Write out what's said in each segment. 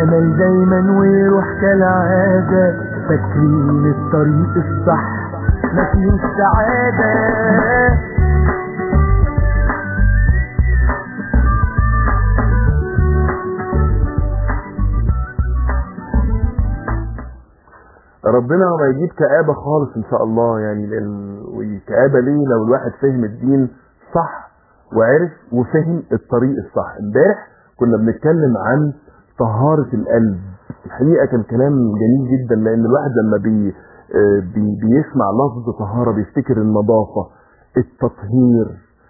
الامل دايما ويروح كالعادة فاكرين الطريق الصح ما فيهوش سعادة ربنا ما يجيب كآبة خالص إن شاء الله يعني لأن والكآبة ليه لو الواحد فهم الدين صح وعرف وفهم الطريق الصح امبارح كنا بنتكلم عن طهارة القلب الحقيقة كان كلام جميل جدا لأن الواحد لما بي آه بي بيسمع لفظ طهارة بيفتكر النظافة التطهير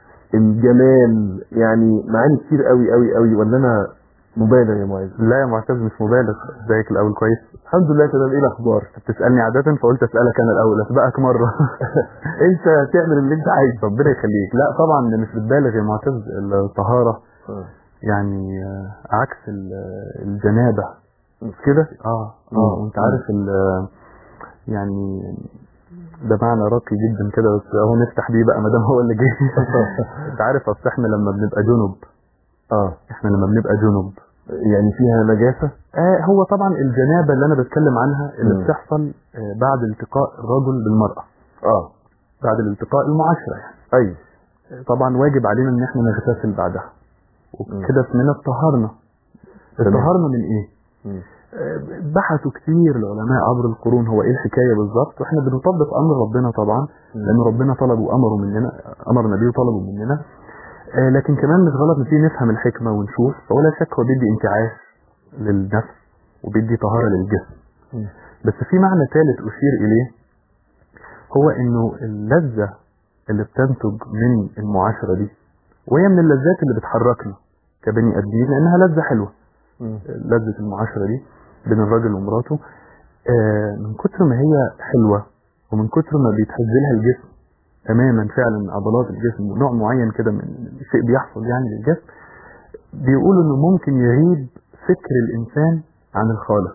الجمال يعني معاني كتير قوي قوي قوي ولا أنا مبالغ يا معاذ لا يا معتز مش مبالغ ازيك الاول كويس الحمد لله تمام ايه الاخبار بتسالني عاده فقلت اسالك انا الاول اسبقك مره انت تعمل اللي انت عايزه ربنا يخليك لا طبعا مش بتبالغ يا معتز الطهاره آه. يعني آه، عكس ال- الجنابه مش كده اه مم. اه وانت عارف ال- يعني ده معنى راقي جدا كده بس اهو نفتح بيه بقى ما دام هو اللي جه انت عارف اصل احنا لما بنبقى جنب اه احنا لما بنبقى جنب يعني فيها نجاسة آه هو طبعا الجنابه اللي انا بتكلم عنها اللي مم. بتحصل آه بعد التقاء الرجل بالمراه اه بعد الالتقاء المعاشره يعني ايوه طبعا واجب علينا ان احنا نغتسل بعدها وكده اسمنا اتطهرنا تمام. اتطهرنا من ايه مم. آه، بحثوا كتير العلماء عبر القرون هو ايه الحكايه بالظبط واحنا بنطبق امر ربنا طبعا لان ربنا طلب وامره مننا امر نبيه وطلبه مننا آه، لكن كمان مش غلط نبتدي نفهم الحكمه ونشوف فولا شك هو بيدي انتعاش للنفس وبيدي طهاره للجسم مم. بس في معنى ثالث اشير اليه هو انه اللذه اللي بتنتج من المعاشره دي وهي من اللذات اللي بتحركنا كبني ادمين لانها لذه حلوه مم. لذة المعاشرة دي بين الراجل ومراته آه، من كتر ما هي حلوة ومن كتر ما بيتهز لها الجسم تماما فعلا عضلات الجسم ونوع معين كده من شيء بيحصل يعني للجسم بيقولوا انه ممكن يغيب فكر الانسان عن الخالق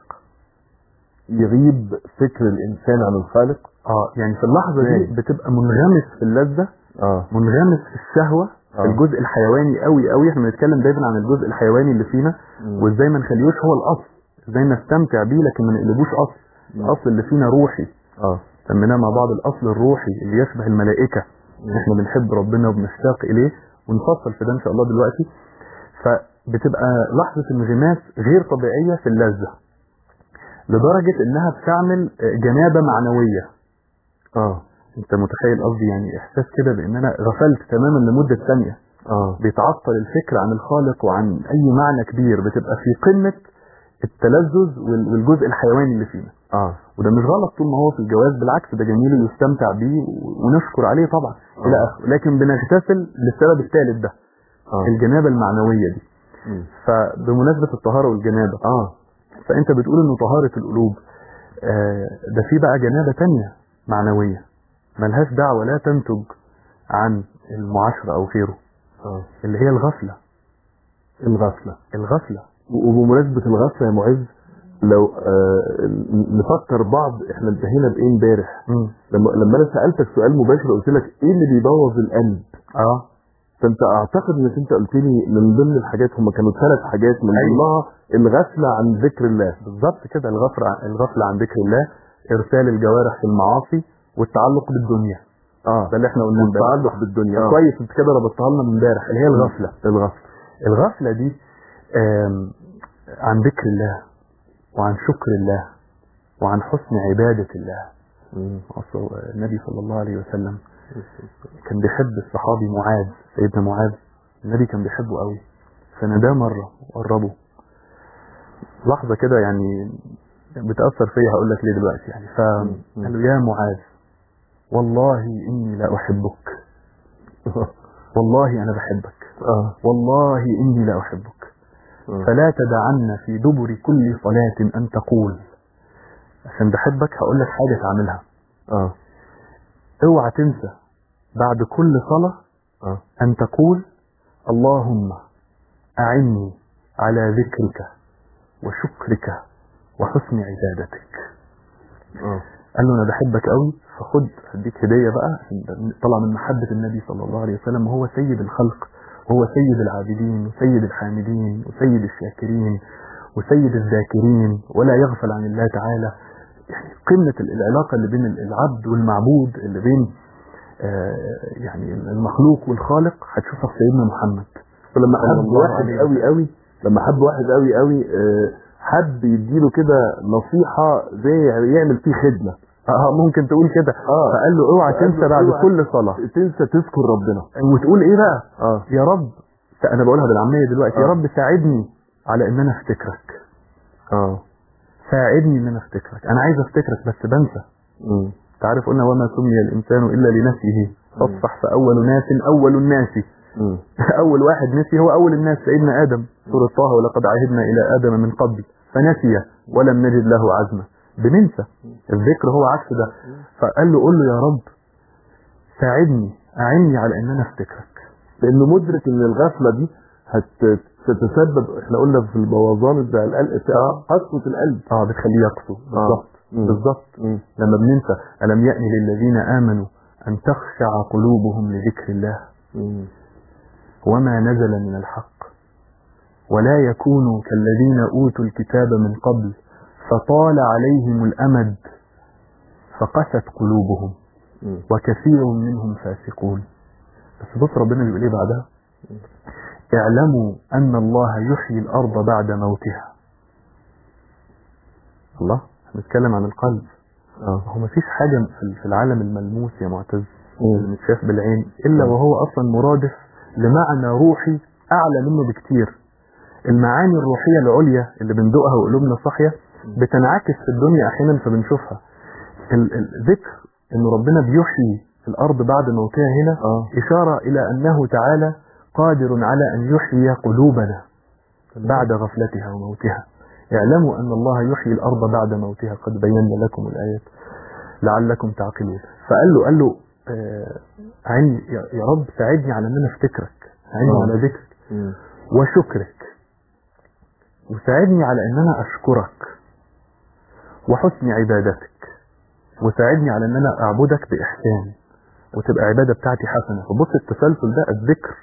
يغيب فكر الانسان عن الخالق اه يعني في اللحظة دي إزاي؟ بتبقى منغمس في اللذة اه منغمس في الشهوة آه. الجزء الحيواني قوي قوي احنا بنتكلم دايما عن الجزء الحيواني اللي فينا مم. وازاي ما نخليهوش هو الاصل ازاي نستمتع بيه لكن ما نقلبوش اصل الاصل اللي فينا روحي اه سميناه مع بعض الاصل الروحي اللي يشبه الملائكه احنا بنحب ربنا وبنشتاق اليه ونفصل في ده ان شاء الله دلوقتي فبتبقى لحظه انغماس غير طبيعيه في اللذه لدرجه انها بتعمل جنابه معنويه اه انت متخيل قصدي يعني احساس كده بان انا غفلت تماما لمده ثانيه اه بيتعطل الفكر عن الخالق وعن اي معنى كبير بتبقى في قمه التلذذ وال- والجزء الحيواني اللي فينا اه وده مش غلط طول ما هو في الجواز بالعكس ده جميل ويستمتع بيه و- ونشكر عليه طبعا آه. الى اخره لكن بنغتسل للسبب الثالث ده اه الجنابه المعنويه دي مم. فبمناسبه الطهاره والجنابه اه فانت بتقول انه طهاره القلوب آه، ده في بقى جنابه تانية معنويه ملهاش دعوه لا تنتج عن المعاشره او غيره اه اللي هي الغفله الغفلة الغفله وبمناسبة الغفلة يا معز لو آه نفكر بعض احنا انتهينا بايه امبارح مم. لما لما انا سالتك سؤال مباشر قلت لك ايه اللي بيبوظ القلب اه فانت اعتقد انك انت قلت لي من ضمن الحاجات هم كانوا ثلاث حاجات من أيوة. ضمنها الغفله عن ذكر الله بالظبط كده الغفله الغفله عن ذكر الله ارسال الجوارح في المعاصي والتعلق بالدنيا اه ده اللي احنا قلناه امبارح والتعلق بالدنيا آه. كويس انت كده ربطتها لنا من امبارح اللي هي الغفله الغفله الغفله دي آم، عن ذكر الله وعن شكر الله وعن حسن عباده الله مم. أصل النبي صلى الله عليه وسلم كان بيحب الصحابي معاذ سيدنا معاذ النبي كان بيحبه قوي فناداه مرة وقربه لحظة كده يعني بتأثر فيا هقول لك ليه دلوقتي يعني فقال له يا معاذ والله إني لا أحبك والله أنا بحبك اه والله إني لا أحبك آه. فلا تدعن في دبر كل صلاة أن تقول عشان بحبك هقول لك حاجة تعملها اه اوعى تنسى بعد كل صلاة اه أن تقول اللهم أعني على ذكرك وشكرك وحسن عبادتك اه قال له أنا بحبك قوي فخد هديك هدية بقى عشان طلع من محبة النبي صلى الله عليه وسلم وهو سيد الخلق وهو سيد العابدين وسيد الحامدين وسيد الشاكرين وسيد الذاكرين ولا يغفل عن الله تعالى يعني قمة العلاقة اللي بين العبد والمعبود اللي بين آه يعني المخلوق والخالق هتشوفها في سيدنا محمد فلما صلى حب الله واحد عليه قوي قوي لما حب واحد قوي قوي آه، حب يديله كده نصيحة زي يعمل فيه خدمة اه ممكن تقول كده اه فقال له اوعى فقال له تنسى بعد اوعى كل صلاة تنسى تذكر ربنا وتقول ايه بقى اه يا رب انا بقولها بالعامية دلوقتي يا آه. رب ساعدني على ان انا افتكرك اه ساعدني ان انا افتكرك انا عايز افتكرك بس بنسى مم. انت عارف قلنا وما سمي الانسان الا لنفسه فاصفح فاول ناس اول الناس مم. اول واحد نسي هو اول الناس سيدنا ادم سوره طه ولقد عهدنا الى ادم من قبل فنسي ولم نجد له عزما بننسى الذكر هو عكس ده فقال له قول له يا رب ساعدني اعني على ان انا افتكرك لانه مدرك ان الغفلة دي هتتسبب احنا قلنا في البوظان بتاع القلب بتاع قسوة القلب اه بتخليه يقسو بالظبط مم. بالظبط مم. لما بننسى ألم يأن للذين آمنوا أن تخشع قلوبهم لذكر الله مم. وما نزل من الحق ولا يكونوا كالذين أوتوا الكتاب من قبل فطال عليهم الأمد فقست قلوبهم مم. وكثير منهم فاسقون بس بص ربنا بيقول ايه بعدها اعلموا أن الله يحيي الأرض بعد موتها الله بنتكلم عن القلب اه هو مفيش حاجة في- في العالم الملموس يا معتز مم. اللي متشاف بالعين إلا مم. وهو أصلا مرادف لمعنى روحي أعلى منه بكتير المعاني الروحية العليا اللي بندقها وقلوبنا صاحية بتنعكس في الدنيا أحيانا فبنشوفها ال- الذكر إن ربنا بيحيي الأرض بعد موتها هنا اه إشارة إلى أنه تعالى قادر على أن يحيي قلوبنا بعد غفلتها وموتها اعلموا أن الله يحيي الأرض بعد موتها قد بينا لكم الآيات لعلكم تعقلون فقال له قال له آه عيني يا يا رب ساعدني على أن أنا أفتكرك عيني آه. على ذكرك مم. وشكرك وساعدني على أن أنا أشكرك وحسن عبادتك وساعدني على أن أنا أعبدك بإحسان وتبقى عبادة بتاعتي حسنة فبص التسلسل ده الذكر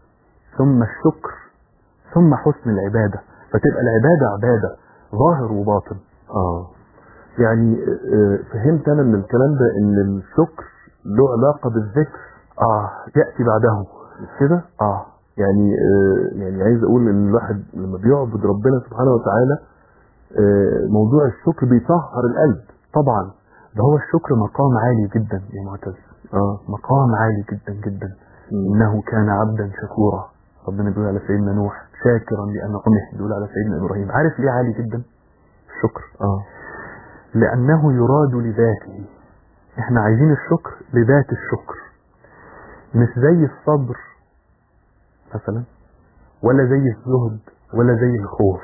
ثم الشكر ثم حسن العبادة فتبقى العبادة عبادة ظاهر وباطن اه يعني آه، فهمت انا من الكلام ده ان الشكر له علاقة بالذكر آه يأتي بعده مش كده آه يعني آه، يعني عايز اقول ان الواحد لما بيعبد ربنا سبحانه وتعالى آه، موضوع الشكر بيطهر القلب طبعا ده هو الشكر مقام عالي جدا يا معتز اه مقام عالي جدا جدا مم. إنه كان عبدا شكورا ربنا بيقول على سيدنا نوح شاكرا لأنعمه بيقول على سيدنا إبراهيم عارف ليه عالي جدا الشكر اه لأنه يراد لذاته احنا عايزين الشكر لذات الشكر مش زي الصبر مثلا ولا زي الزهد ولا زي الخوف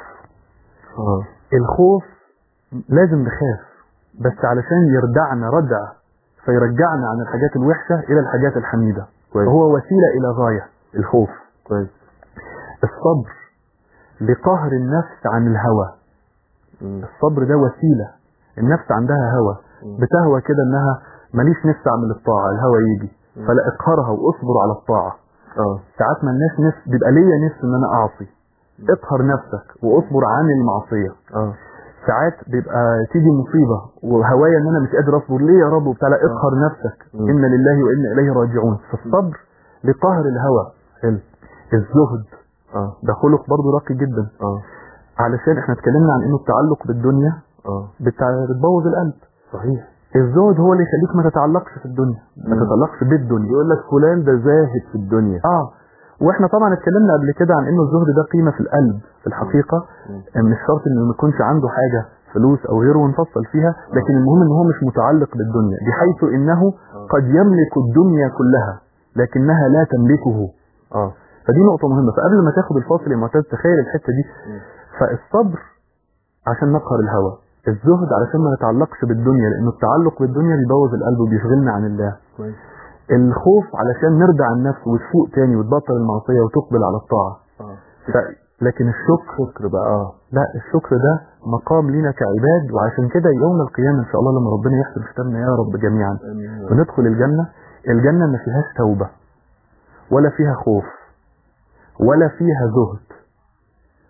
اه الخوف لازم نخاف بس علشان يردعنا ردع فيرجعنا عن الحاجات الوحشة إلى الحاجات الحميدة كويس وهو وسيلة إلى غاية الخوف كويس الصبر لقهر النفس عن الهوى مم. الصبر ده وسيلة النفس عندها هوى مم. بتهوى كده انها ماليش نفس اعمل الطاعة الهوى يجي مم. فلا اقهرها واصبر على الطاعة اه ساعات ما الناس نفس بيبقى ليا نفس ان انا اعصي اقهر نفسك واصبر عن المعصية اه ساعات بيبقى تيجي مصيبة وهوايا ان انا مش قادر اصبر ليه يا رب وبتاع لا اقهر نفسك مم. انا لله وانا اليه راجعون فالصبر لقهر الهوى حلو الزهد اه ده خلق برضه راقي جدا اه علشان احنا اتكلمنا عن انه التعلق بالدنيا اه بتاع بتبوظ القلب صحيح الزهد هو اللي يخليك ما تتعلقش في الدنيا ما مم. تتعلقش بالدنيا يقول لك فلان ده زاهد في الدنيا اه واحنا طبعا اتكلمنا قبل كده عن انه الزهد ده قيمه في القلب في الحقيقه مم. مش شرط انه ما يكونش عنده حاجه فلوس او غيره ونفصل فيها لكن المهم ان هو مش متعلق بالدنيا بحيث انه قد يملك الدنيا كلها لكنها لا تملكه اه فدي نقطه مهمه فقبل ما تاخد الفاصل يا معتز تخيل الحته دي مم. فالصبر عشان نقهر الهوى الزهد علشان ما نتعلقش بالدنيا لانه التعلق بالدنيا بيبوظ القلب وبيشغلنا عن الله كويس الخوف علشان نرجع النفس وتفوق تاني وتبطل المعصية وتقبل على الطاعة اه ف... لكن الشكر شكر بقى اه لا الشكر ده مقام لينا كعباد وعشان كده يوم القيامة ان شاء الله لما ربنا يحسن ختامنا يا رب جميعا آمين. وندخل الجنة الجنة ما فيهاش توبة ولا فيها خوف ولا فيها زهد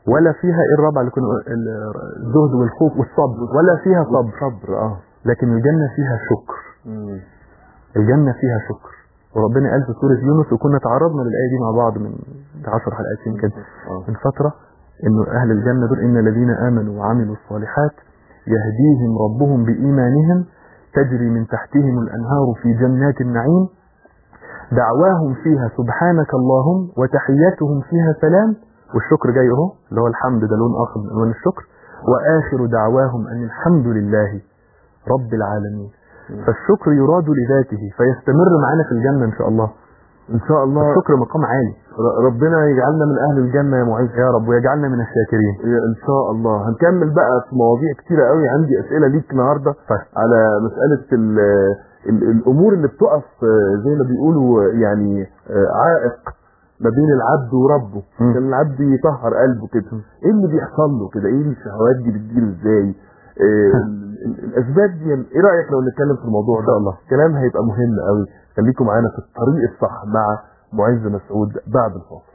ولا فيها ايه الرابعه اللي كنا ال- الزهد والخوف والصبر ولا فيها صبر صبر اه لكن الجنه فيها شكر مم. الجنه فيها شكر وربنا قال في سوره يونس وكنا تعرضنا للايه دي مع بعض من 10 حلقات يمكن اه من فتره انه اهل الجنه دول ان الذين امنوا وعملوا الصالحات يهديهم ربهم بايمانهم تجري من تحتهم الانهار في جنات النعيم دعواهم فيها سبحانك اللهم وتحيتهم فيها سلام والشكر جاي اهو اللي هو الحمد ده لون اخر من الوان الشكر واخر دعواهم ان الحمد لله رب العالمين فالشكر يراد لذاته فيستمر معانا في الجنه ان شاء الله ان شاء الله الشكر مقام عالي ر- ربنا يجعلنا من اهل الجنه يا معز يا رب ويجعلنا من الشاكرين ان شاء الله هنكمل بقى في مواضيع كتيره قوي عندي اسئله ليك النهارده طيب. على مساله ال ال الامور اللي بتقف آه، زي ما بيقولوا آه، يعني آه، عائق ما بين العبد وربه مم. كان العبد يطهر قلبه كده ايه اللي بيحصل له كده ايه الشهوات دي بتجيله ازاي آه، ال- ال- الاسباب دي ايه رايك لو نتكلم في الموضوع إن ده شاء الله. كلام هيبقى مهم قوي خليكم معانا في الطريق الصح مع معز مسعود بعد الفاصل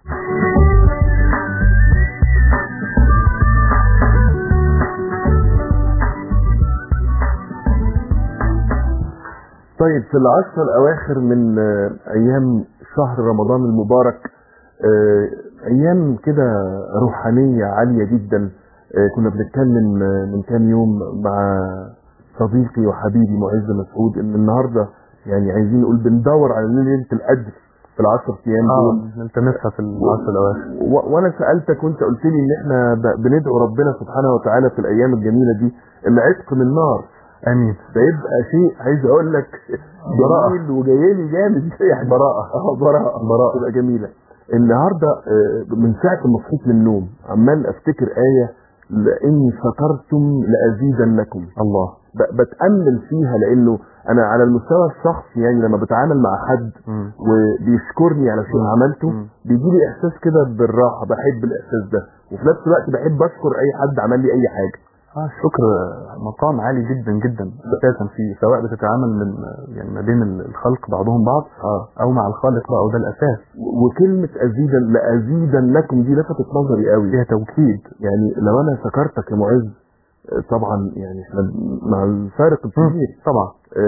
طيب في العشر الأواخر من آه، أيام شهر رمضان المبارك آه، أيام كده روحانية عالية جدا آه، كنا بنتكلم آه، من كام يوم مع صديقي وحبيبي معز مسعود إن النهاردة يعني عايزين نقول بندور على ليلة القدر في العشر أيام دول اه نلتمسها في العشر الاواخر و- وانا سالتك وانت قلت لي ان احنا ب- بندعو ربنا سبحانه وتعالى في الايام الجميله دي العتق من النار امين ده يبقى شيء عايز اقول لك براءة. جميل وجاي لي جامد يعني براءة اه براءة براءة تبقى جميلة النهارده آه، من ساعة ما صحيت من النوم عمال افتكر آية لإني شكرتم لأزيدنكم الله ب- بتأمل فيها لأنه أنا على المستوى الشخصي يعني لما بتعامل مع حد مم. وبيشكرني على شيء مم. عملته مم. بيجي لي احساس كده بالراحه بحب الاحساس ده وفي نفس الوقت بحب اشكر اي حد عمل لي اي حاجه اه الشكر مقام عالي جدا جدا اساسا فيه سواء بتتعامل من يعني ما بين الخلق بعضهم بعض اه او مع الخالق بقى وده الاساس و- وكلمه ازيدا لازيدنكم دي لفتت نظري قوي فيها توكيد يعني لو انا شكرتك يا معز آه، طبعا يعني احنا مع الفارق الكبير طبعا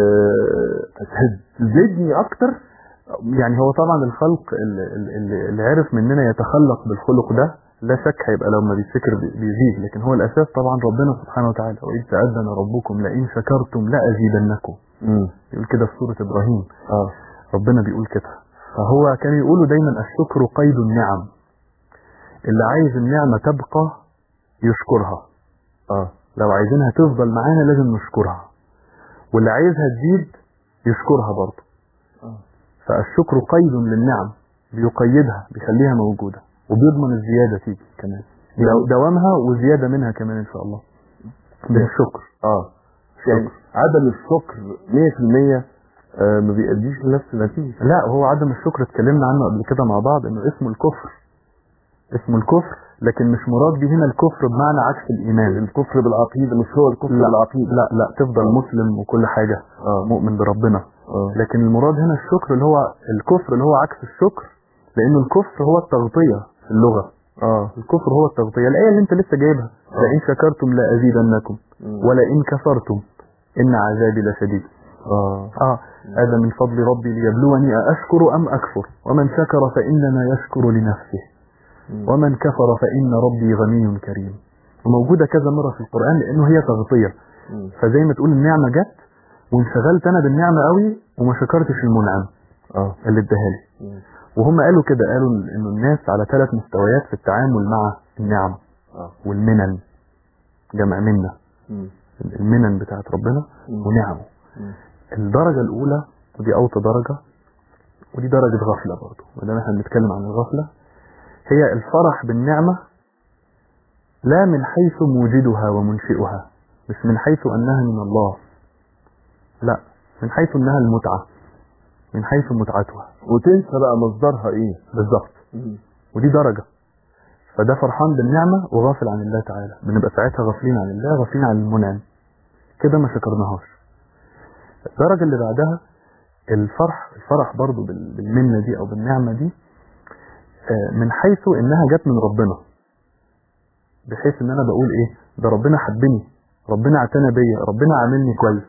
آه، هتزيدني اكتر يعني هو طبعا الخلق اللي, اللي, اللي عرف مننا يتخلق بالخلق ده لا شك هيبقى لما بيفتكر بي- بيزيد لكن هو الاساس طبعا ربنا سبحانه وتعالى واذ تاذن ربكم لئن شكرتم لازيدنكم امم يقول كده في سوره ابراهيم اه ربنا بيقول كده فهو كان يقولوا دايما الشكر قيد النعم اللي عايز النعمة تبقى يشكرها اه لو عايزينها تفضل معانا لازم نشكرها واللي عايزها تزيد يشكرها برضه آه. فالشكر قيد للنعم بيقيدها بيخليها موجودة وبيضمن الزيادة تيجي كمان دو- دوامها وزيادة منها كمان إن شاء الله بالشكر اه يعني عدم الشكر 100% آه، ما بيأديش لنفس النتيجه لا هو عدم الشكر اتكلمنا عنه قبل كده مع بعض انه اسمه الكفر اسمه الكفر لكن مش مراد به هنا الكفر بمعنى عكس الايمان الكفر بالعقيده مش هو الكفر لا بالعقيده لا لا تفضل مسلم وكل حاجة اه مؤمن بربنا اه لكن المراد هنا الشكر اللي هو الكفر اللي هو عكس الشكر لانه الكفر هو التغطية في اللغة اه الكفر هو التغطية الآية اللي انت لسه جايبها آه. لئن شكرتم لأزيدنكم مم. ولئن كفرتم إن عذابي لشديد اه آه هذا من فضل ربي ليبلوني أأشكر أم أكفر ومن شكر فإنما يشكر لنفسه مم. ومن كفر فإن ربي غني كريم وموجودة كذا مرة في القرآن لأنه هي تغطية مم. فزي ما تقول النعمة جت وانشغلت أنا بالنعمة قوي وما شكرتش المنعم اه اللي اداها لي مم. وهم قالوا كده قالوا إنه الناس على ثلاث مستويات في التعامل مع النعم اه والمنن جمع منة مم. المنن بتاعت ربنا مم. ونعمه مم. الدرجة الأولى ودي أوطى درجة ودي درجة غفلة برضو ما دام احنا بنتكلم عن الغفلة هي الفرح بالنعمة لا من حيث موجدها ومنشئها مش من حيث أنها من الله لا من حيث أنها المتعة من حيث متعتها وتنسى بقى مصدرها ايه بالظبط مم. ودي درجة فده فرحان بالنعمة وغافل عن الله تعالى بنبقى ساعتها غافلين عن الله غافلين عن المنعم كده ما شكرناهاش الدرجة اللي بعدها الفرح الفرح برضو بال- بالمنة دي أو بالنعمة دي آه، من حيث إنها جت من ربنا بحيث ان انا بقول ايه ده ربنا حبني ربنا اعتنى بيا ربنا عاملني كويس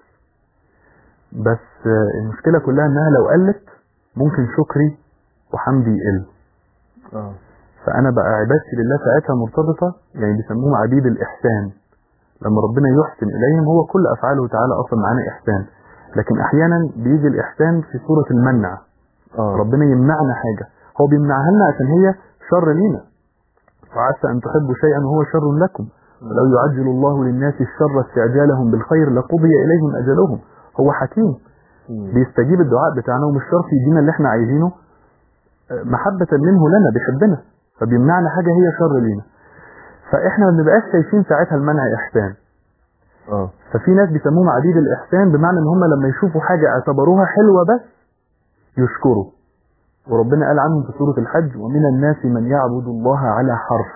بس آه، المشكله كلها انها لو قلت ممكن شكري وحمدي يقل اه فانا بقى عبادتي لله ساعتها مرتبطه يعني بيسموهم عبيد الاحسان لما ربنا يحسن اليهم هو كل افعاله تعالى اصلا معانا احسان لكن احيانا بيجي الاحسان في صوره المنع اه ربنا يمنعنا حاجه هو بيمنعها لنا عشان هي شر لينا وعسى ان تحبوا شيئا وهو شر لكم لو يعجل الله للناس الشر استعجالهم بالخير لقضي اليهم اجلهم هو حكيم مم. بيستجيب الدعاء بتاعنا ومش شرط يدينا اللي احنا عايزينه آه، محبة منه لنا بيحبنا فبيمنعنا حاجة هي شر لينا فاحنا ما بنبقاش شايفين ساعتها المنع احسان اه ففي ناس بيسموهم عديد الاحسان بمعنى ان هم لما يشوفوا حاجة اعتبروها حلوة بس يشكروا وربنا قال عنهم في سورة الحج ومن الناس من يعبد الله على حرف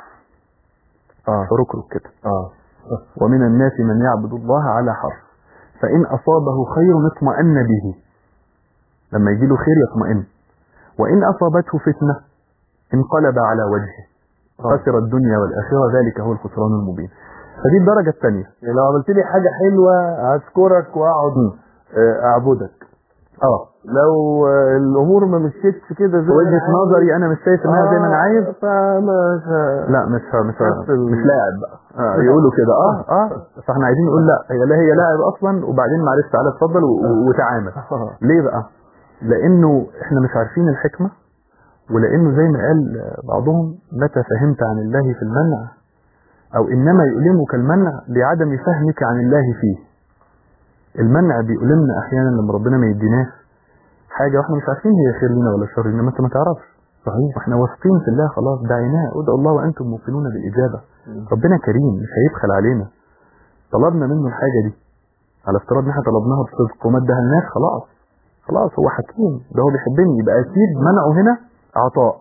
اه فركرك كده اه ومن الناس من يعبد الله على حرف فإن أصابه خير اطمأن به لما يجي له خير يطمئن وإن أصابته فتنة انقلب على وجهه خسر الدنيا والآخرة ذلك هو الخسران المبين فدي الدرجة الثانية يعني لو عملت لي حاجه حلوه هشكرك واقعد آه، اعبدك اه لو آه، الامور ما مشيتش كده زي ما وجهة أنا عايز، نظري أنا مش شايف إنها زي ما أنا عايز فمش لا مش مش نفس ال- مش لاعب بقى آه يقولوا كده اه اه فاحنا عايزين نقول لا هي لا هي لاعب اصلا وبعدين معلش تعالى اتفضل و- و- وتعامل ليه بقى لانه احنا مش عارفين الحكمة ولانه زي ما قال بعضهم متى فهمت عن الله في المنع او انما يؤلمك المنع لعدم فهمك عن الله فيه المنع بيؤلمنا احيانا لما ربنا ما يديناش حاجة واحنا مش عارفين هي خير لنا ولا شر انما انت ما تعرفش صحيح واحنا واثقين في الله خلاص دعيناه ادعوا الله وانتم موقنون بالاجابة ربنا كريم مش هيبخل علينا طلبنا منه الحاجة دي على افتراض ان احنا طلبناها بصدق وما ادهلناش خلاص خلاص هو حكيم ده هو بيحبني يبقى اكيد منعه هنا عطاء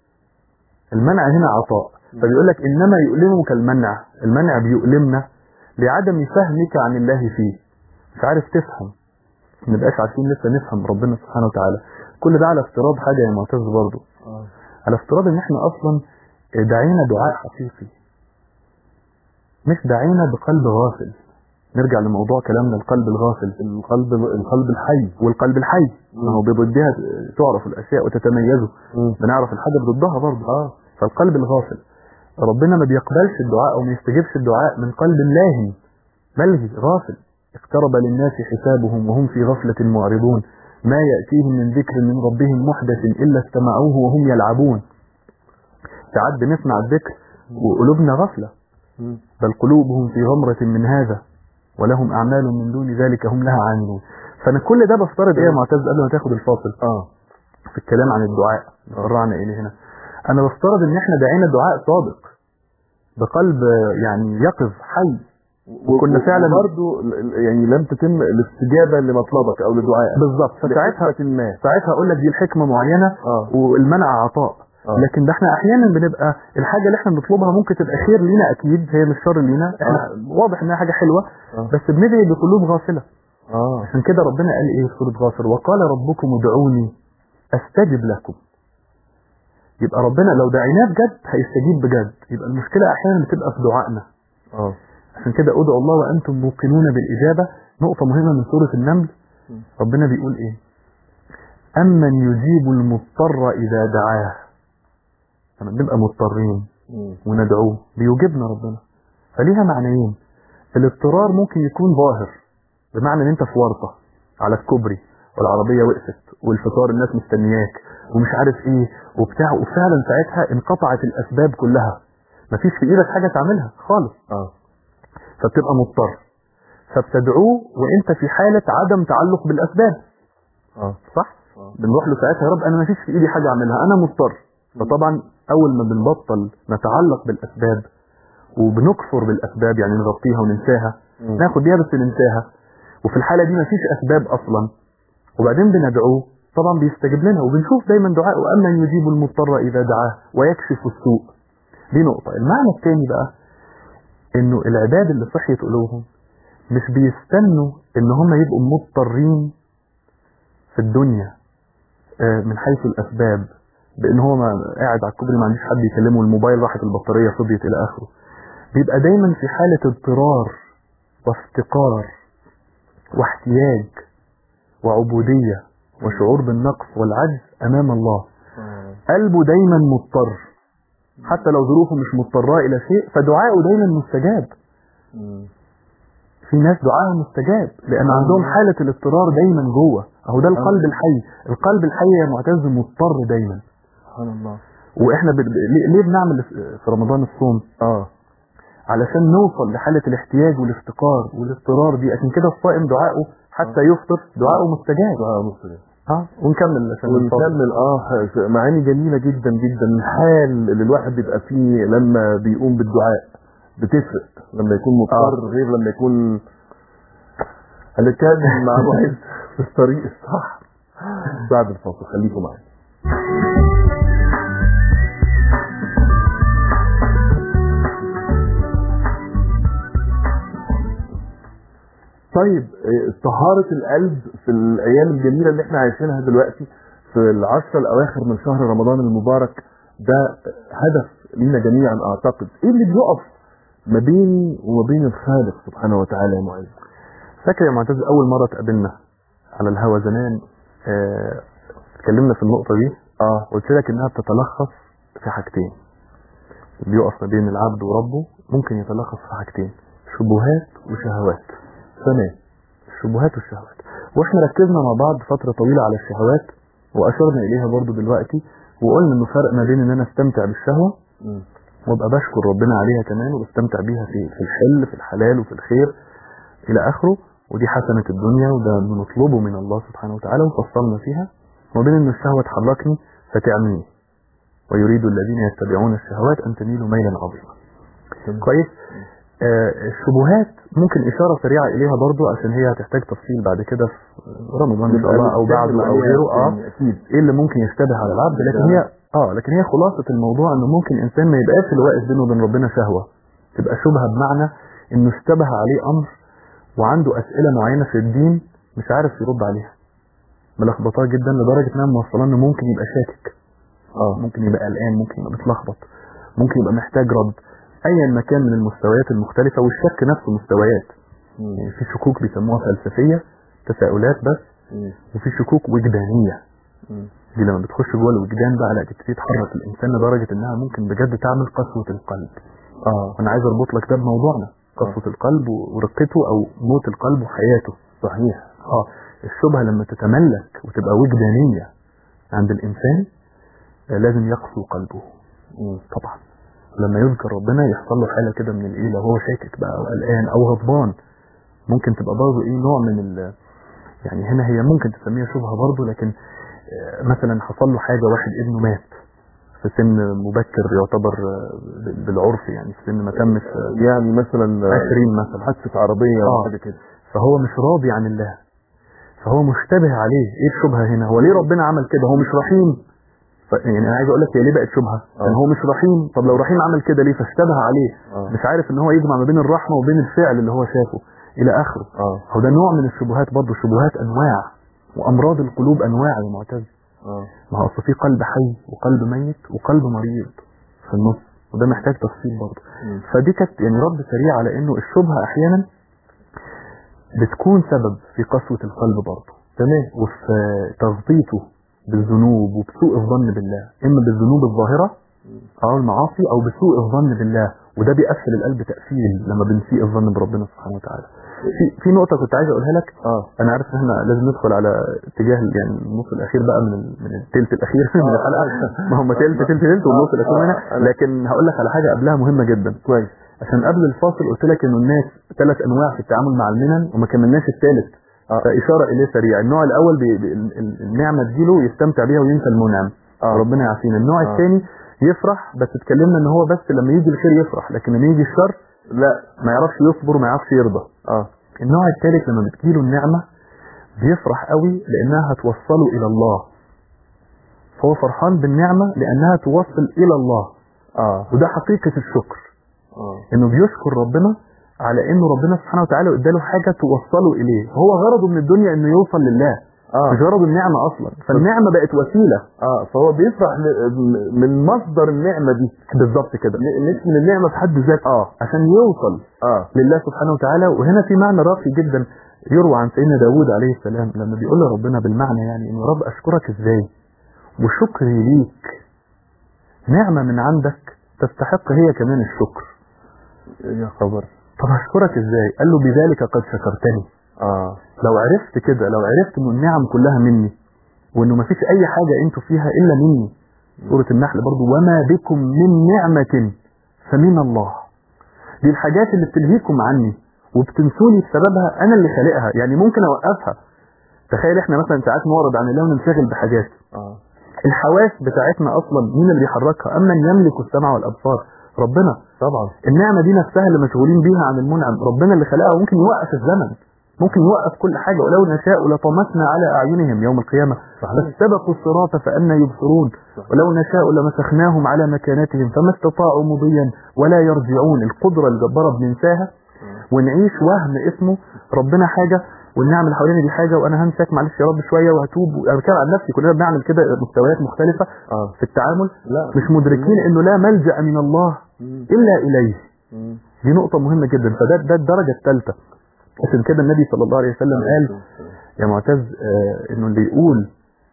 المنع هنا عطاء فبيقول لك انما يؤلمك المنع المنع بيؤلمنا لعدم فهمك عن الله فيه مش عارف تفهم ما نبقاش عارفين لسه نفهم ربنا سبحانه وتعالى كل ده على افتراض حاجه يا معتز برضه آه. على افتراض ان احنا اصلا دعينا دعاء حقيقي مش دعينا بقلب غافل نرجع لموضوع كلامنا القلب الغافل القلب القلب الحي والقلب الحي ما هو بضدها تعرف الاشياء وتتميز مم. بنعرف الحاجه بضدها برضه اه فالقلب الغافل ربنا ما بيقبلش الدعاء او ما يستجيبش الدعاء من قلب لاهن ملهي غافل اقترب للناس حسابهم وهم في غفلة معرضون ما يأتيهم من ذكر من ربهم محدث إلا استمعوه وهم يلعبون ساعات بنسمع الذكر وقلوبنا غفلة مم. بل قلوبهم في غمرة من هذا ولهم أعمال من دون ذلك هم لها عاملون فأنا كل ده بفترض إيه يا معتز قبل ما تاخد الفاصل اه في الكلام عن الدعاء قرعنا إليه هنا أنا بفترض إن إحنا دعينا دعاء صادق بقلب يعني يقظ حي وكنا فعلا برضه يعني لم تتم الاستجابه لمطلبك او لدعائك بالظبط فساعتها لحكمة ما ساعتها اقول لك دي الحكمه معينه اه والمنع عطاء آه. لكن ده احنا احيانا بنبقى الحاجه اللي احنا بنطلبها ممكن تبقى خير لينا اكيد هي مش شر لينا احنا واضح انها حاجه حلوه آه. بس بندعي بقلوب غافله اه عشان كده ربنا قال ايه في سوره غافر وقال ربكم ادعوني استجب لكم يبقى ربنا لو دعيناه بجد هيستجيب بجد يبقى المشكله احيانا بتبقى في دعائنا اه عشان كده ادعوا الله وانتم موقنون بالاجابه نقطه مهمه من سوره النمل ربنا بيقول ايه امن يجيب المضطر اذا دعاه لما بنبقى مضطرين مم. وندعوه بيجيبنا ربنا فليها معنيين الاضطرار ممكن يكون ظاهر بمعنى ان انت في ورطه على الكوبري والعربيه وقفت والفطار الناس مستنياك ومش عارف ايه وبتاع وفعلا ساعتها انقطعت الاسباب كلها مفيش في ايدك حاجه تعملها خالص اه فبتبقى مضطر فبتدعوه وانت في حاله عدم تعلق بالاسباب اه صح آه. بنروح له ساعتها يا رب انا ما فيش في ايدي حاجه اعملها انا مضطر فطبعا اول ما بنبطل نتعلق بالاسباب وبنكفر بالاسباب يعني نغطيها وننساها مم. ناخد بيها بس ننساها وفي الحاله دي ما فيش اسباب اصلا وبعدين بندعوه طبعا بيستجيب لنا وبنشوف دايما دعاء واما يجيب المضطر اذا دعاه ويكشف السوء دي نقطه المعنى الثاني بقى انه العباد اللي صحيت قلوبهم مش بيستنوا ان هم يبقوا مضطرين في الدنيا آه، من حيث الاسباب بان هو ما قاعد على الكوبري ما عنديش حد يكلمه الموبايل راحت البطاريه فضيت الى اخره بيبقى دايما في حالة اضطرار وافتقار واحتياج وعبودية وشعور بالنقص والعجز أمام الله قلبه دايما مضطر حتى لو ظروفه مش مضطرة إلى شيء فدعائه دايما مستجاب في ناس دعائها مستجاب لأن عندهم حالة الاضطرار دايما جوه أهو ده القلب الحي القلب الحي يا معتز مضطر دايما سبحان الله واحنا ب... ب- ليه- ليه بنعمل في رمضان الصوم اه علشان نوصل لحالة الاحتياج والافتقار والاضطرار دي عشان كده الصائم دعائه حتى يفطر دعائه مستجاب اه مصري اه ونكمل عشان الفاضل. ونكمل اه معاني جميلة جدا جدا الحال اللي الواحد بيبقى فيه لما بيقوم بالدعاء بتفرق لما يكون مضطر غير لما يكون هنتكلم مع معز في الطريق الصح بعد الفاصل خليكم معايا طيب إيه، طهارة القلب في الأيام الجميلة اللي احنا عايشينها دلوقتي في العشرة الأواخر من شهر رمضان المبارك ده هدف لينا جميعا أعتقد إيه اللي بيقف ما بيني وما بين الخالق سبحانه وتعالى يا معز فاكر يا معتز اول مره اتقابلنا على الهوا زمان آه، اتكلمنا في النقطه دي اه قلت لك انها بتتلخص في حاجتين اللي بيقف ما بين العبد وربه ممكن يتلخص في حاجتين شبهات وشهوات تمام الشبهات والشهوات واحنا ركزنا مع بعض فتره طويله على الشهوات واشرنا اليها برضو دلوقتي وقلنا انه فرق ما بين ان انا استمتع بالشهوه مم. وابقى بشكر ربنا عليها كمان وبستمتع بيها في في الحل في الحلال وفي الخير الى اخره ودي حسنه الدنيا وده بنطلبه من الله سبحانه وتعالى وفصلنا فيها وبين ان الشهوه تحركني فتعميني ويريد الذين يتبعون الشهوات ان تميلوا ميلا عظيما تمام. كويس آه الشبهات ممكن اشاره سريعه اليها برضو عشان هي هتحتاج تفصيل بعد كده في رمضان ان شاء الله او بعده او غيره اه يعني أكيد ايه اللي ممكن يشتبه على العبد لكن هي اه لكن هي خلاصة الموضوع انه ممكن انسان ما يبقاش اللي واقف بينه وبين ربنا شهوة تبقى شبهة بمعنى انه اشتبه عليه امر وعنده اسئلة معينة في الدين مش عارف يرد عليها ملخبطاه جدا لدرجة انها موصلاه انه ممكن يبقى شاكك اه ممكن يبقى قلقان ممكن يبقى متلخبط ممكن يبقى محتاج رد ايا ما كان من المستويات المختلفة والشك نفسه مستويات مم. يعني في شكوك بيسموها فلسفية تساؤلات بس مم. وفي شكوك وجدانية مم. دي لما بتخش جوه الوجدان بقى لا تبتدي تحرك الانسان لدرجه انها ممكن بجد تعمل قسوه القلب. اه وانا عايز اربط لك ده بموضوعنا قسوه القلب ورقته او موت القلب وحياته. صحيح اه الشبهه لما تتملك وتبقى وجدانيه عند الانسان آه، لازم يقسو قلبه مم. طبعا. لما يذكر ربنا يحصل له حاله كده من الايه لو هو شاكك بقى او قلقان او غضبان ممكن تبقى برضه ايه نوع من ال يعني هنا هي ممكن تسميها شبهه برضه لكن آه، مثلا حصل له حاجه واحد ابنه مات في سن مبكر يعتبر آه، ب- بالعرف يعني في سن ما تمش آه، يعني مثلا 20 مثلا حادثة عربية أو آه. حاجة كده فهو مش راضي عن الله فهو مشتبه عليه ايه الشبهه هنا هو ليه ربنا عمل كده هو مش رحيم ف... يعني انا عايز اقول لك هي ليه بقت شبهه لان هو مش رحيم طب لو رحيم عمل كده ليه فاشتبه عليه آه. مش عارف ان هو يجمع ما بين الرحمه وبين الفعل اللي هو شافه الى اخره اه هو ده نوع من الشبهات برضه الشبهات انواع وامراض القلوب انواع يا معتز اه ما هو اصل في قلب حي وقلب ميت وقلب مريض في النص وده محتاج تفصيل برضه مم. فدي كانت يعني رد سريع على انه الشبهه احيانا بتكون سبب في قسوه القلب برضه تمام وفي تغطيته بالذنوب وبسوء الظن بالله اما بالذنوب الظاهره او المعاصي او بسوء الظن بالله وده بيقفل القلب تقفيل لما بنسيء الظن بربنا سبحانه وتعالى في في نقطه كنت عايز اقولها لك اه انا عارف ان احنا لازم ندخل على اتجاه يعني النص الاخير بقى من ال- من الثلث الاخير من الحلقه ما هم ثلث ثلث ثلث والنص الاخير آه، منها أنا- لكن هقول لك على حاجه قبلها مهمه جدا كويس عشان قبل الفاصل قلت لك انه الناس ثلاث انواع في التعامل مع المنن وما كملناش الثالث آه. فاشاره اليه سريع النوع الاول بي بي ال- ال- النعمه تجيله يستمتع بيها وينسى المنعم آه. ربنا يعافينا النوع آه. الثاني يفرح بس اتكلمنا ان هو بس لما يجي الخير يفرح لكن لما يجي الشر لا ما يعرفش يصبر وما يعرفش يرضى اه النوع الثالث لما بتجيله النعمة بيفرح قوي لأنها هتوصله إلى الله فهو فرحان بالنعمة لأنها توصل إلى الله اه وده حقيقة الشكر اه إنه بيشكر ربنا على إنه ربنا سبحانه وتعالى اداله حاجة توصله إليه هو غرضه من الدنيا إنه يوصل لله اه مش غرض النعمه اصلا فالنعمه بقت وسيله اه فهو بيفرح ل- من مصدر النعمه دي بالظبط كده ن- مش من النعمه في حد ذاتها اه عشان يوصل اه لله سبحانه وتعالى وهنا في معنى راقي جدا يروى عن سيدنا داود عليه السلام لما بيقول لربنا بالمعنى يعني انه رب اشكرك ازاي وشكري ليك نعمة من عندك تستحق هي كمان الشكر يا خبر طب اشكرك ازاي قال له بذلك قد شكرتني اه لو عرفت كده لو عرفت ان النعم كلها مني وانه مفيش اي حاجة انتوا فيها الا مني سورة النحل برضو وما بكم من نعمة فمن الله دي الحاجات اللي بتلهيكم عني وبتنسوني بسببها انا اللي خالقها يعني ممكن اوقفها تخيل احنا مثلا ساعات نورد عن الله وننشغل بحاجات اه الحواس بتاعتنا اصلا مين اللي بيحركها اما يملك السمع والابصار ربنا طبعا النعمة دي نفسها اللي مشغولين بيها عن المنعم ربنا اللي خلقها وممكن يوقف الزمن ممكن يوقف كل حاجة ولو نشاء لطمسنا على أعينهم يوم القيامة فاستبقوا الصراط فأنا يبصرون ولو نشاء لمسخناهم على مكانتهم فما استطاعوا مضيا ولا يرجعون القدرة الجبارة بننساها ونعيش وهم اسمه ربنا حاجة والنعم اللي حوالينا دي حاجة وأنا همسك معلش يا رب شوية وهتوب أنا بتكلم عن نفسي كلنا بنعمل كده مستويات مختلفة اه في التعامل لا مش مدركين إنه لا ملجأ من الله مم. إلا إليه مم. دي نقطة مهمة جدا فده ده الدرجة الثالثة عشان كده النبي صلى الله عليه وسلم قال يا معتز آه انه اللي يقول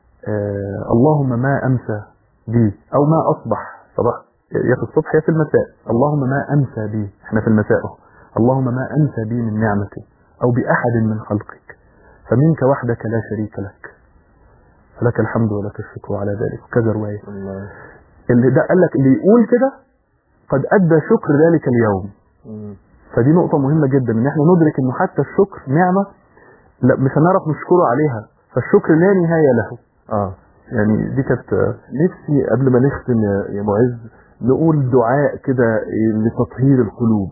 آه اللهم ما امسى بي او ما اصبح صباح يا في الصبح يا في المساء اللهم ما امسى بي احنا في المساء اهو اللهم ما امسى بي من نعمة او باحد من خلقك فمنك وحدك لا شريك لك فلك الحمد ولك الشكر على ذلك وكذا رواية الله اللي ده قال لك اللي يقول كده قد ادى شكر ذلك اليوم مم. فدي نقطة مهمة جدا ان احنا ندرك انه حتى الشكر نعمة لا مش هنعرف نشكره عليها فالشكر لا نهاية له اه يعني دي كانت نفسي قبل ما نختم يا يا معز نقول دعاء كده لتطهير القلوب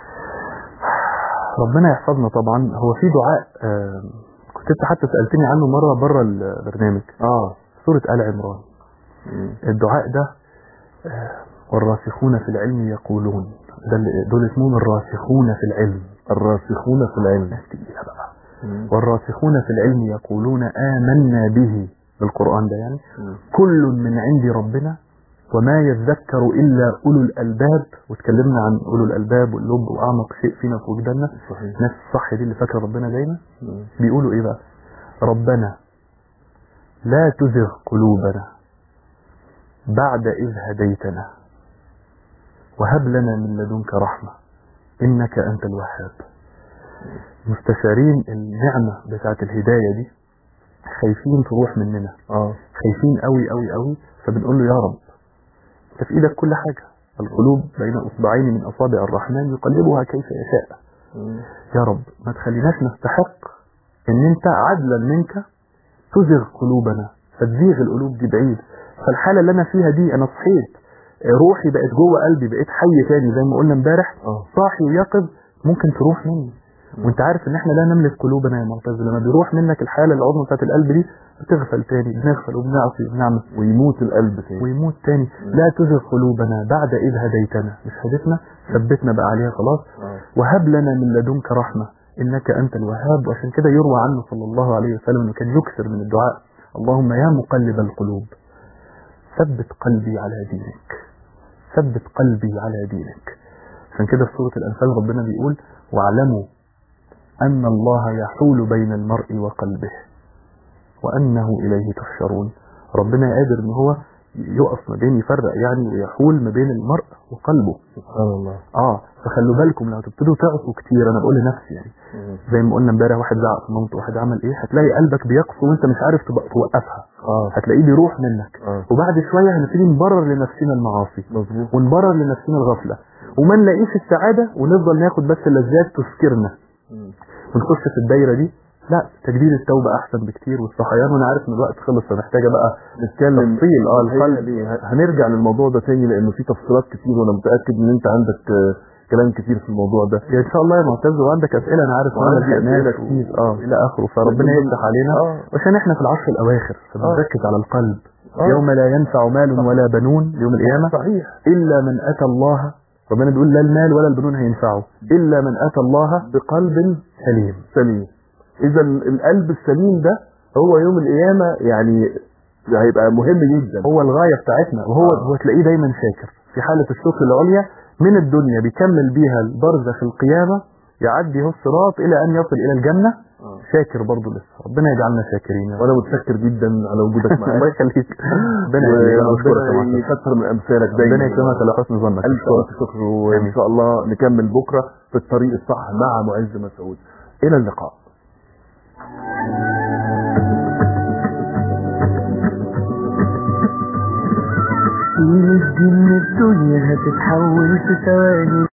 ربنا يحفظنا طبعا هو في دعاء آه، كنت انت حتى سألتني عنه مرة بره البرنامج اه سورة آل عمران مم. الدعاء ده آه، والراسخون في العلم يقولون ده اللي- دول اسمهم الراسخون في العلم الراسخون في العلم ناس تقيلة بقى مم. والراسخون في العلم يقولون آمنا به بالقرآن ده يعني مم. كل من عند ربنا وما يذكر إلا أولو الألباب واتكلمنا عن أولو الألباب واللب وأعمق شيء فينا في وجداننا صحيح الناس الصح دي اللي فاكرة ربنا دايما مم. بيقولوا إيه بقى ربنا لا تزغ قلوبنا بعد إذ هديتنا وهب لنا من لدنك رحمة إنك أنت الوهاب مستشارين النعمة بتاعت الهداية دي خايفين تروح مننا اه خايفين قوي قوي قوي فبنقول له يا رب انت في ايدك كل حاجة القلوب بين اصبعين من اصابع الرحمن يقلبها كيف يشاء مم. يا رب ما تخليناش نستحق ان انت عدلا منك تزغ قلوبنا فتزيغ القلوب دي بعيد فالحالة اللي انا فيها دي انا صحيت روحي بقت جوه قلبي بقيت حي تاني زي ما قلنا امبارح اه صاحي ويقظ ممكن تروح مني وانت عارف ان احنا لا نملك قلوبنا يا معتز لما بيروح منك الحالة العظمى بتاعت القلب دي بتغفل تاني بنغفل وبنعصي وبنعمل ويموت القلب تاني ويموت تاني لا تزغ قلوبنا بعد إذ هديتنا مش هديتنا ثبتنا بقى عليها خلاص اه وهب لنا من لدنك رحمة إنك أنت الوهاب وعشان كده يروى عنه صلى الله عليه وسلم إنه كان يكثر من الدعاء اللهم يا مقلب القلوب ثبت قلبي على دينك ثبت قلبي على دينك عشان كده في سورة الأنفال ربنا بيقول واعلموا أن الله يحول بين المرء وقلبه وأنه إليه تحشرون ربنا قادر إن هو يقف ما بين يفرق يعني ويحول ما بين المرء وقلبه سبحان الله اه فخلوا بالكم لو تبتدوا تعصوا كتير انا بقول لنفسي يعني مم. زي ما قلنا امبارح واحد زعق في مامته واحد عمل ايه هتلاقي قلبك بيقسو وانت مش عارف تبقى توقفها اه هتلاقيه بيروح منك اه وبعد شويه هنبتدي نبرر لنفسنا المعاصي مظبوط ونبرر لنفسنا الغفله وما نلاقيش السعاده ونفضل ناخد بس اللذات تسكرنا مم. ونخش في الدايره دي لا تجديد التوبه احسن بكتير والصحيان وانا عارف ان الوقت خلص فمحتاجه بقى نتكلم تفصيل اه القلب القلب هنرجع للموضوع ده تاني لانه في تفصيلات كتير وانا متاكد ان انت عندك آه، كلام كتير في الموضوع ده يا ان شاء الله يا معتز وعندك اسئله انا عارف وعندي وعندك أسئلة ناس كتير. اه الى اخره فربنا لكن- يفتح علينا اه عشان احنا في العشر الاواخر فبنركز على القلب آه. يوم لا ينفع مال ولا بنون يوم القيامه صحيح الا من اتى الله ربنا بيقول لا المال ولا البنون هينفعه الا من اتى الله بقلب سليم سليم اذا القلب السليم ده هو يوم القيامه يعني هيبقى مهم جدا هو الغاية بتاعتنا وهو هو تلاقيه دايما شاكر في حالة الشكر العليا من الدنيا بيكمل بيها البرزخ القيامة يعدي هو الصراط إلى أن يصل إلى الجنة شاكر برضه لسه ربنا يجعلنا شاكرين يا رب. وانا متشكر جدا على وجودك الله معايا يخليك ربنا يخليك أنا بشكرك يا وربنا محمد. يكثر من امثالك دايما ربنا يكرمك على حسن ظنك الف الف شكر وان آمين. شاء الله نكمل بكره في الطريق الصح مع معز مسعود الى اللقاء شيل الدين من الدنيا هتتحول في ثواني